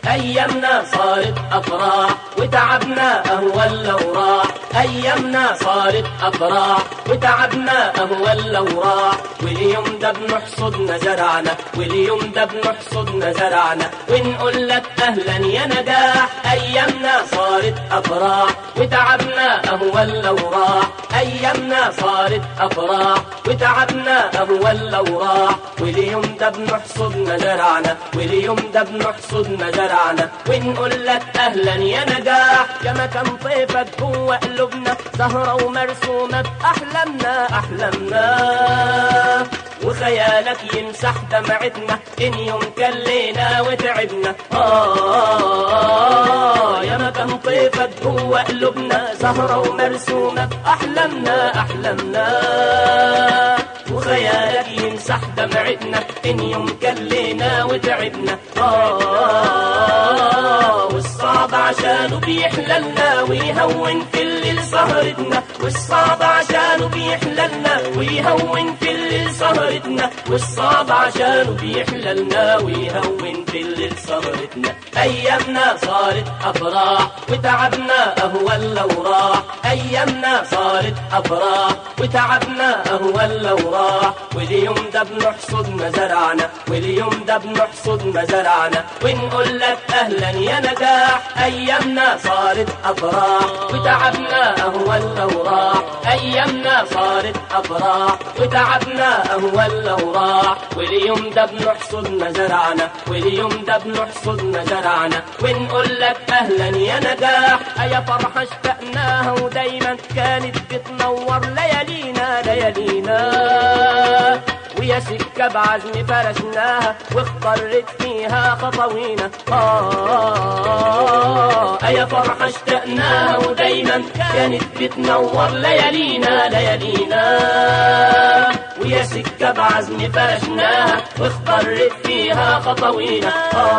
أيامنا صارت أفراح وتعبنا أهون لو راح أيامنا صارت أفراح وتعبنا أهون لو راح واليوم ده بنحصدنا زرعنا واليوم ده بنحصدنا زرعنا ونقول لك أهلا يا نجاح أيامنا صارت أفراح وتعبنا أهون لو راح أيامنا صارت أفراح وتعبنا أهون لو راح واليوم ده بنحصدنا زرعنا واليوم ده بنحصدنا زرعنا ونقول لك أهلا يا نجاح يا مكان طيفك جوه قلوبنا زهرة ومرسومة بأحلامنا أحلامنا وخيالك يمسح دمعتنا إن يوم كلينا وتعبنا آه يا مكان طيفك جوه قلوبنا زهرة ومرسومة بأحلامنا أحلامنا وخيالك يمسح دمعتنا إن يوم كلينا وتعبنا آه والصعب عشانه بيحللنا ويهون في الليل سهرتنا والصعب عشانه بيحللنا ويهون في الليل سهرتنا والصعب عشانه بيحللنا ويهون في الليل سهرتنا أيامنا صارت أفراح وتعبنا أهون لو راح أيامنا صارت أفراح وتعبنا أهون لو راح واليوم ده بنحصد ما زرعنا واليوم ده بنحصد ما زرعنا ونقول لك أهلا يا نجاح أيامنا صارت أفراح وتعبنا أهون لو راح أيامنا صارت أفراح وتعبنا أهون لو راح واليوم ده بنحصد ما زرعنا واليوم ده بنحصد ما زرعنا ونقول لك أهلا يا نجاح أيا فرحة اشتقناها ودايما كانت بتنور ليالينا ليالينا ويا سكة بعزم فرشناها واخترت فيها خطوينا آه أيا فرحة اشتقناها ودايما كانت بتنور ليالينا ليالينا ويا سكة بعزم فرشناها واخترت فيها خطوينا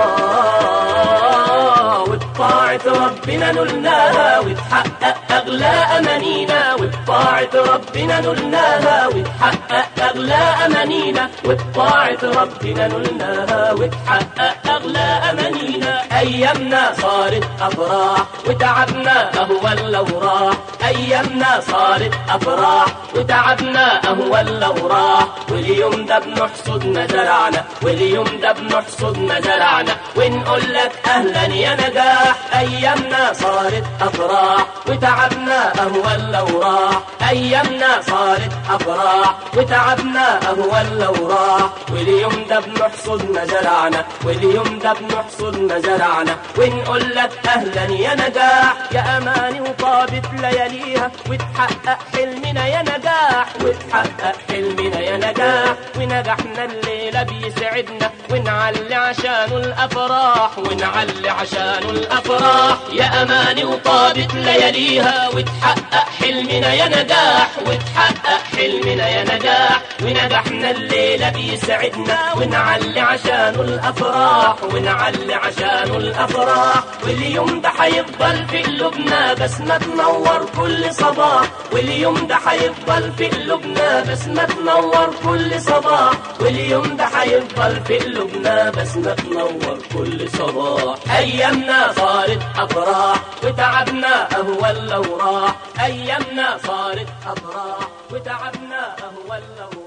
آه وبطاعة ربنا نلناها وتحقق أغلى أمانينا وبطاعة ربنا نلناها وتحقق أغلى أمانينا وبطاعة ربنا نلناها وتحقق أغلى أمانينا أيامنا صارت أفراح وتعبنا أهون لو راح أيامنا صارت أفراح وتعبنا أهون لو راح واليوم ده بنحصد ما زرعنا واليوم ده بنحصد ما زرعنا ونقول لك أهلا يا نجاح أيامنا صارت أفراح وتعبنا أهون لو راح أيامنا صارت أفراح وتعبنا أهون لو راح واليوم ده بنحصد ما زرعنا واليوم ده بنحصد ما زرعنا ونقول لك أهلا يا نجاح يا أماني وطابت لياليها وتحقق حلمنا يا نجاح وتحقق حلمنا يا نجاح ونجحنا الليلة بيسعدنا ونعلي عشانه الأفراح ونعلي عشانه الأفراح يا أماني وطابت لياليها وتحقق حلمنا يا نجاح وتحقق حلمنا يا نجاح ونجحنا الليلة بيسعدنا ونعلي عشانه الأفراح ونعلي عشانه الأفراح واليوم ده حيفضل في قلوبنا بس ما تنور كل صباح واليوم ده حيفضل في قلوبنا بس ما تنور كل صباح واليوم ده حيفضل في قلوبنا بس ما تنور كل صباح أيامنا صارت أفراح وتعبنا أهون لو راح أيامنا صارت أفراح وتعبنا أهون لو راح